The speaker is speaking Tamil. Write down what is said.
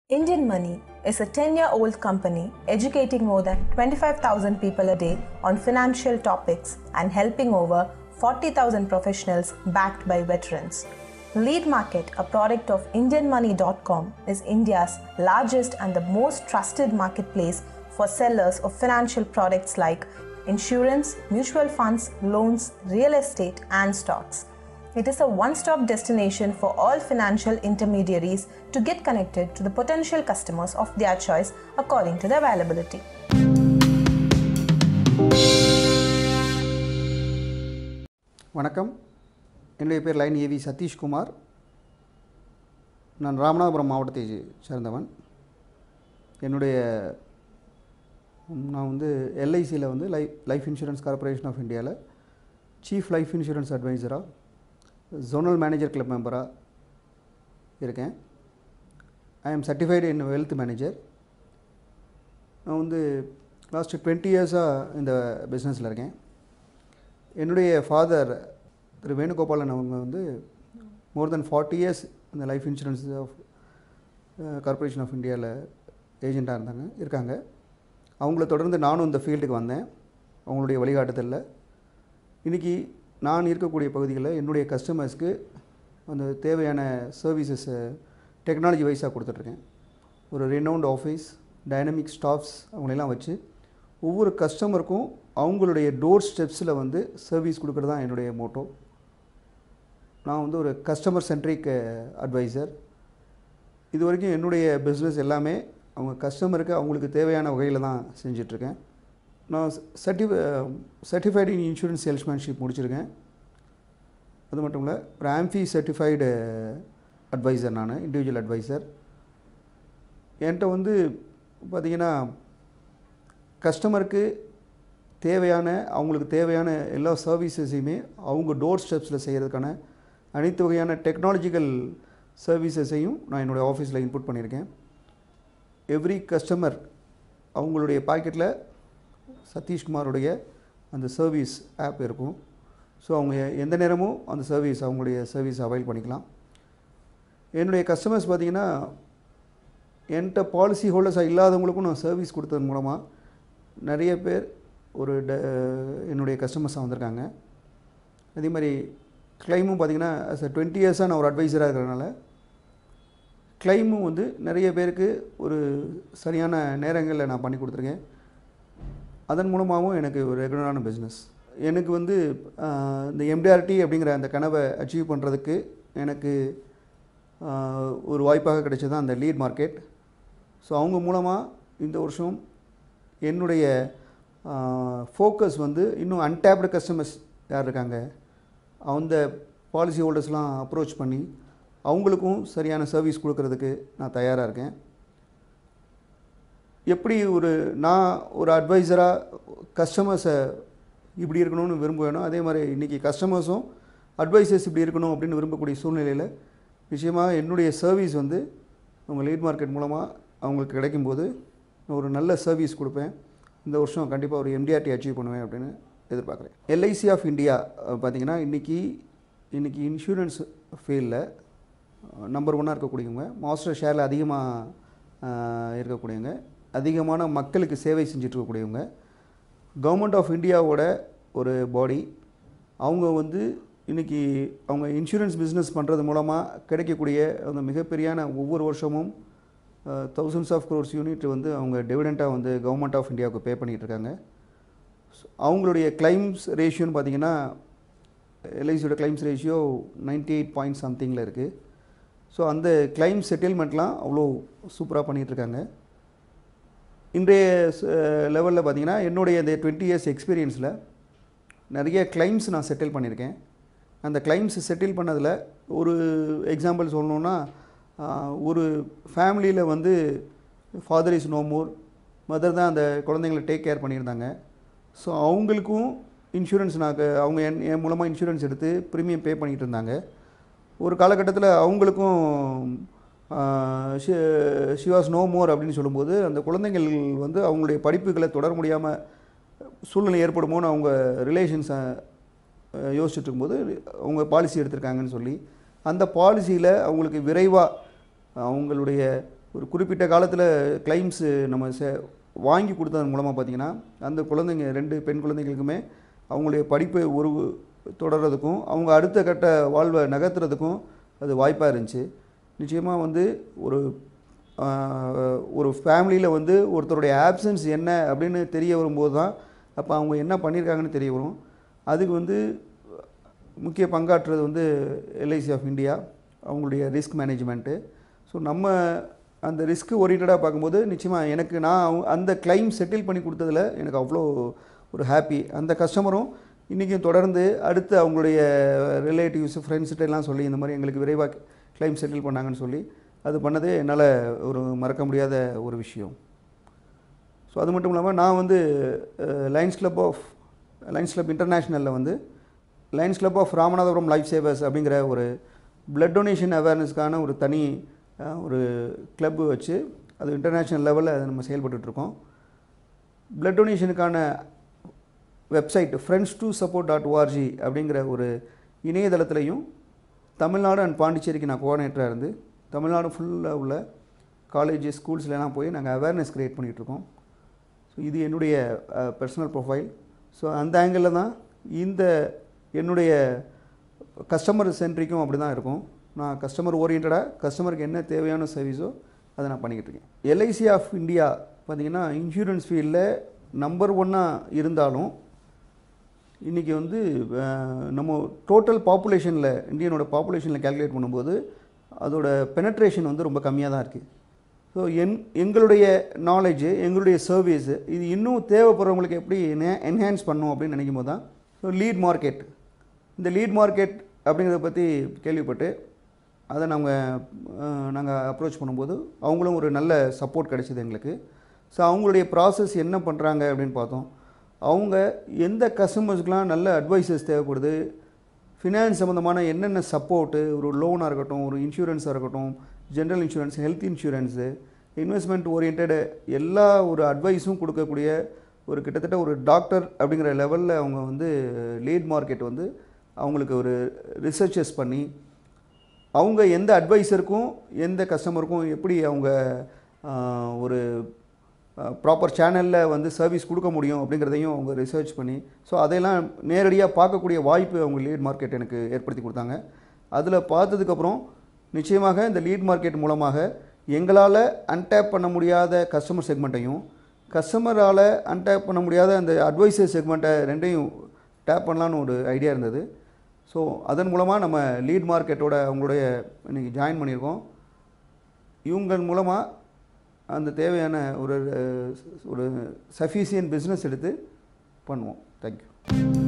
Indian Money is a 10 year old company educating more than 25,000 people a day on financial topics and helping over 40,000 professionals backed by veterans. Lead Market, a product of IndianMoney.com, is India's largest and the most trusted marketplace for sellers of financial products like insurance, mutual funds, loans, real estate, and stocks. It is a one stop destination for all financial intermediaries to get connected to the potential customers of their choice according to the availability. வணக்கம் என்னுடைய பேர் லைன் ஏவி சதீஷ்குமார் நான் ராமநாதபுரம் மாவட்டத்தை சேர்ந்தவன் என்னுடைய நான் வந்து எல்ஐசியில் வந்து life life insurance corporation of இந்தியாவில் சீஃப் லைஃப் இன்சூரன்ஸ் அட்வைசராக ஜோனல் மேனேஜர் கிளப் மெம்பராக இருக்கேன் I am certified in wealth manager நான் வந்து லாஸ்ட்டு டுவெண்ட்டி இயர்ஸாக இந்த பிஸ்னஸில் இருக்கேன் என்னுடைய ஃபாதர் திரு வேணுகோபாலன் அவங்க வந்து மோர் தென் ஃபார்ட்டி இயர்ஸ் இந்த life insurance of corporation of இந்தியாவில் ஏஜெண்ட்டாக இருந்தாங்க இருக்காங்க அவங்கள தொடர்ந்து நானும் இந்த ஃபீல்டுக்கு வந்தேன் அவங்களுடைய வழிகாட்டுதலில் இன்றைக்கி நான் இருக்கக்கூடிய பகுதிகளில் என்னுடைய கஸ்டமர்ஸ்க்கு அந்த தேவையான சர்வீசஸை டெக்னாலஜி வைஸாக கொடுத்துட்ருக்கேன் ஒரு ரெனவுண்ட் ஆஃபீஸ் டைனமிக் ஸ்டாஃப்ஸ் அவங்களெல்லாம் வச்சு ஒவ்வொரு கஸ்டமருக்கும் அவங்களுடைய டோர் ஸ்டெப்ஸில் வந்து சர்வீஸ் கொடுக்குறது தான் என்னுடைய மோட்டோ நான் வந்து ஒரு கஸ்டமர் சென்ட்ரிக் அட்வைசர் இது வரைக்கும் என்னுடைய பிஸ்னஸ் எல்லாமே அவங்க கஸ்டமருக்கு அவங்களுக்கு தேவையான வகையில் தான் செஞ்சிட்ருக்கேன் நான் சர்டி சர்டிஃபைடு இன் இன்சூரன்ஸ் சேல்ஸ்மேன்ஷிப் முடிச்சிருக்கேன் அது மட்டும் இல்லை ஒரு ஆம்ஃபி சர்டிஃபைடு அட்வைசர் நான் இண்டிவிஜுவல் அட்வைசர் என்கிட்ட வந்து பார்த்திங்கன்னா கஸ்டமருக்கு தேவையான அவங்களுக்கு தேவையான எல்லா சர்வீசஸையுமே அவங்க டோர் ஸ்டெப்ஸில் செய்கிறதுக்கான அனைத்து வகையான டெக்னாலஜிக்கல் சர்வீசஸையும் நான் என்னுடைய ஆஃபீஸில் இன்புட் பண்ணியிருக்கேன் எவ்ரி கஸ்டமர் அவங்களுடைய பாக்கெட்டில் சதீஷ்குமாருடைய அந்த சர்வீஸ் ஆப் இருக்கும் ஸோ அவங்க எந்த நேரமும் அந்த சர்வீஸ் அவங்களுடைய சர்வீஸ் அவைல் பண்ணிக்கலாம் என்னுடைய கஸ்டமர்ஸ் பார்த்திங்கன்னா என்கிட்ட பாலிசி ஹோல்டர்ஸாக இல்லாதவங்களுக்கும் நான் சர்வீஸ் கொடுத்தது மூலமாக நிறைய பேர் ஒரு ட என்னுடைய கஸ்டமர்ஸாக வந்திருக்காங்க அதே மாதிரி கிளைமும் பார்த்திங்கன்னா அஸ் அ டுவெண்ட்டி இயர்ஸாக நான் ஒரு அட்வைசராக இருக்கிறதுனால கிளைமும் வந்து நிறைய பேருக்கு ஒரு சரியான நேரங்களில் நான் பண்ணி கொடுத்துருக்கேன் அதன் மூலமாகவும் எனக்கு ஒரு ரெகுலரான பிஸ்னஸ் எனக்கு வந்து இந்த எம்டிஆர்டி அப்படிங்கிற அந்த கனவை அச்சீவ் பண்ணுறதுக்கு எனக்கு ஒரு வாய்ப்பாக கிடைச்சது தான் அந்த லீட் மார்க்கெட் ஸோ அவங்க மூலமாக இந்த வருஷம் என்னுடைய ஃபோக்கஸ் வந்து இன்னும் அன்டேப்டு கஸ்டமர்ஸ் யார் இருக்காங்க அந்த பாலிசி ஹோல்டர்ஸ்லாம் அப்ரோச் பண்ணி அவங்களுக்கும் சரியான சர்வீஸ் கொடுக்கறதுக்கு நான் தயாராக இருக்கேன் எப்படி ஒரு நான் ஒரு அட்வைசராக கஸ்டமர்ஸை இப்படி இருக்கணும்னு விரும்புவேனோ அதே மாதிரி இன்றைக்கி கஸ்டமர்ஸும் அட்வைசர்ஸ் இப்படி இருக்கணும் அப்படின்னு விரும்பக்கூடிய சூழ்நிலையில் நிச்சயமாக என்னுடைய சர்வீஸ் வந்து அவங்க லீட் மார்க்கெட் மூலமாக அவங்களுக்கு கிடைக்கும்போது ஒரு நல்ல சர்வீஸ் கொடுப்பேன் இந்த வருஷம் கண்டிப்பாக ஒரு எம்டிஆர்டி அச்சீவ் பண்ணுவேன் அப்படின்னு எதிர்பார்க்குறேன் எல்ஐசி ஆஃப் இந்தியா பார்த்திங்கன்னா இன்றைக்கி இன்றைக்கி இன்சூரன்ஸ் ஃபீல்டில் நம்பர் ஒன்னாக இருக்கக்கூடியவங்க மாஸ்டர் ஷேரில் அதிகமாக இருக்கக்கூடியவங்க அதிகமான மக்களுக்கு சேவை செஞ்சுட்டு இருக்கக்கூடியவங்க கவர்மெண்ட் ஆஃப் இந்தியாவோட ஒரு பாடி அவங்க வந்து இன்றைக்கி அவங்க இன்சூரன்ஸ் பிஸ்னஸ் பண்ணுறது மூலமாக கிடைக்கக்கூடிய அந்த மிகப்பெரியான ஒவ்வொரு வருஷமும் தௌசண்ட்ஸ் ஆஃப் க்ரோர்ஸ் யூனிட் வந்து அவங்க டிவிடெண்ட்டாக வந்து கவர்மெண்ட் ஆஃப் இந்தியாவுக்கு பே பண்ணிகிட்ருக்காங்க அவங்களுடைய கிளைம்ஸ் ரேஷியோன்னு பார்த்திங்கன்னா எல்ஐசியோட claims ratio ninety eight point சம்திங்கில் இருக்குது ஸோ அந்த கிளைம் செட்டில்மெண்ட்லாம் அவ்வளோ சூப்பராக பண்ணிகிட்ருக்காங்க இன்றைய லெவலில் பார்த்திங்கன்னா என்னுடைய இந்த டுவெண்ட்டி இயர்ஸ் எக்ஸ்பீரியன்ஸில் நிறைய கிளைம்ஸ் நான் செட்டில் பண்ணியிருக்கேன் அந்த கிளைம்ஸ் செட்டில் பண்ணதில் ஒரு எக்ஸாம்பிள் சொல்லணுன்னா ஒரு ஃபேமிலியில் வந்து father is no more mother தான் அந்த குழந்தைங்கள டேக் கேர் பண்ணியிருந்தாங்க ஸோ அவங்களுக்கும் இன்சூரன்ஸ் நான் அவங்க என் என் மூலமாக இன்சூரன்ஸ் எடுத்து ப்ரீமியம் பே பண்ணிகிட்டு இருந்தாங்க ஒரு காலகட்டத்தில் அவங்களுக்கும் ஷிவாஸ் நோ மோர் அப்படின்னு சொல்லும்போது அந்த குழந்தைகள் வந்து அவங்களுடைய படிப்புகளை தொடர முடியாமல் சூழ்நிலை ஏற்படுமோன்னு அவங்க ரிலேஷன்ஸை யோசிச்சுட்டு இருக்கும்போது அவங்க பாலிசி எடுத்திருக்காங்கன்னு சொல்லி அந்த பாலிசியில் அவங்களுக்கு விரைவாக அவங்களுடைய ஒரு குறிப்பிட்ட காலத்தில் கிளைம்ஸு நம்ம செ வாங்கி கொடுத்ததன் மூலமாக பார்த்திங்கன்னா அந்த குழந்தைங்க ரெண்டு பெண் குழந்தைங்களுக்குமே அவங்களுடைய படிப்பை ஒரு தொடர்றதுக்கும் அவங்க அடுத்த கட்ட வாழ்வை நகர்த்துறதுக்கும் அது வாய்ப்பாக இருந்துச்சு நிச்சயமாக வந்து ஒரு ஆஹ், ஒரு ஃபேமிலியில் வந்து ஒருத்தருடைய ஆப்சன்ஸ் என்ன அப்படின்னு தெரிய வரும்போது தான் அப்போ அவங்க என்ன பண்ணியிருக்காங்கன்னு தெரிய வரும் அதுக்கு வந்து முக்கிய பங்காற்றுறது வந்து எல்ஐசி ஆஃப் இந்தியா அவங்களுடைய ரிஸ்க் மேனேஜ்மெண்ட்டு ஸோ நம்ம அந்த ரிஸ்க் ஓரியன்டாக பார்க்கும்போது நிச்சயமாக எனக்கு நான் அவங்க- அந்த கிளைம் செட்டில் பண்ணி கொடுத்ததுல எனக்கு அவ்வளோ ஒரு ஹாப்பி அந்த கஸ்டமரும் இன்றைக்கும் தொடர்ந்து அடுத்து அவங்களுடைய ரிலேட்டிவ்ஸ் ஃப்ரெண்ட்ஸ்கிட்ட எல்லாம் சொல்லி இந்த மாதிரி எங்களுக்கு விரைவாக கிளைம் செட்டில் பண்ணாங்கன்னு சொல்லி அது பண்ணதே என்னால் ஒரு மறக்க முடியாத ஒரு விஷயம் ஸோ அது மட்டும் இல்லாமல் நான் வந்து Lions club of Lions club இன்டர்நேஷ்னலில் வந்து Lions club of Ramanathapuram life savers அப்படிங்கிற ஒரு பிளட் டொனேஷன் அவேர்னஸ்க்கான ஒரு தனி அஹ், ஒரு கிளப்பு வச்சு அது இன்டர்நேஷ்னல் லெவலில் அதை நம்ம செயல்பட்டுட்ருக்கோம் பிளட் டொனேஷனுக்கான website friends to support dot O R G அப்படிங்கிற ஒரு இணையதளத்துலையும் தமிழ்நாடு அண்ட் பாண்டிச்சேரிக்கு நான் கோஆர்டினேட்டராக இருந்து தமிழ்நாடு ஃபுல்லாக உள்ள காலேஜ் ஸ்கூல்ஸ்லாம் போய் நாங்கள் அவேர்னஸ் க்ரியேட் பண்ணிகிட்ருக்கோம் ஸோ இது என்னுடைய பர்சனல் ப்ரொஃபைல் ஸோ அந்த ஆங்கிளில் தான் இந்த என்னுடைய கஸ்டமர் சென்ட்ரிக்கும் அப்படி தான் இருக்கும் நான் கஸ்டமர் ஓரியன்டாக கஸ்டமருக்கு என்ன தேவையான சர்வீஸோ அதை நான் பண்ணிக்கிட்டு இருக்கேன் எல்ஐசி ஆஃப் இந்தியா பார்த்தீங்கன்னா இன்சூரன்ஸ் ஃபீல்டில் நம்பர் ஒன்னாக இருந்தாலும் இன்றைக்கி வந்து அஹ், நம்ம டோட்டல் பாப்புலேஷனில் இந்தியனோட பாப்புலேஷனில் கால்குலேட் பண்ணும்போது அதோட பெனட்ரேஷன் வந்து ரொம்ப கம்மியாக தான் இருக்குது ஸோ என் எங்களுடைய நாலேஜு எங்களுடைய சர்வீஸு இது இன்னும் தேவைப்படுறவங்களுக்கு எப்படி என்ஹான்ஸ் பண்ணும் அப்படின்னு நினைக்கும் போது தான் ஸோ லீட் மார்க்கெட் இந்த லீட் மார்க்கெட் அப்படிங்கிறத பற்றி கேள்விப்பட்டு அதை நாங்கள் நாங்கள் அப்ரோச் பண்ணும்போது அவங்களும் ஒரு நல்ல சப்போர்ட் கிடைச்சிது எங்களுக்கு ஸோ அவங்களுடைய ப்ராசஸ் என்ன பண்ணுறாங்க அப்படின்னு பார்த்தோம் அவங்க எந்த கஸ்டமர்ஸ்க்கெலாம் நல்ல அட்வைசஸ் தேவைப்படுது ஃபினான்ஸ் சம்மந்தமான என்னென்ன சப்போர்ட்டு ஒரு லோனாக இருக்கட்டும் ஒரு இன்சூரன்ஸாக இருக்கட்டும் general insurance health insurance investment oriented எல்லா ஒரு அட்வைஸும் கொடுக்கக்கூடிய ஒரு கிட்டத்தட்ட ஒரு டாக்டர் அப்படிங்கிற லெவலில் அவங்க வந்து லீட் மார்க்கெட் வந்து அவங்களுக்கு ஒரு ரிசர்ச்சஸ் பண்ணி அவங்க எந்த அட்வைசருக்கும் எந்த கஸ்டமருக்கும் எப்படி அவங்க ஆஹ், ஒரு ப்ராப்பர் சேனலில் வந்து சர்வீஸ் கொடுக்க முடியும் அப்படிங்கிறதையும் அவங்க ரிசர்ச் பண்ணி ஸோ அதையெல்லாம் நேரடியாக பார்க்கக்கூடிய வாய்ப்பு அவங்க லீட் மார்க்கெட் எனக்கு ஏற்படுத்தி கொடுத்தாங்க அதில் பார்த்ததுக்கப்புறம் நிச்சயமாக இந்த லீட் மார்க்கெட் மூலமாக எங்களால் அன்டேப் பண்ண முடியாத கஸ்டமர் செக்மெண்ட்டையும் கஸ்டமரால் அன்டேப் பண்ண முடியாத அந்த அட்வைசர் செக்மெண்ட்டை ரெண்டையும் டேப் பண்ணலான்னு ஒரு ஐடியா இருந்தது ஸோ அதன் மூலமாக நம்ம லீட் மார்க்கெட்டோட அவங்களுடைய இன்றைக்கி ஜாயின் பண்ணியிருக்கோம் இவங்க மூலமாக அந்த தேவையான ஒரு அஹ், ஒரு சஃபிஷியன்ட் பிஸ்னஸ் எடுத்து பண்ணுவோம் தேங்க்யூ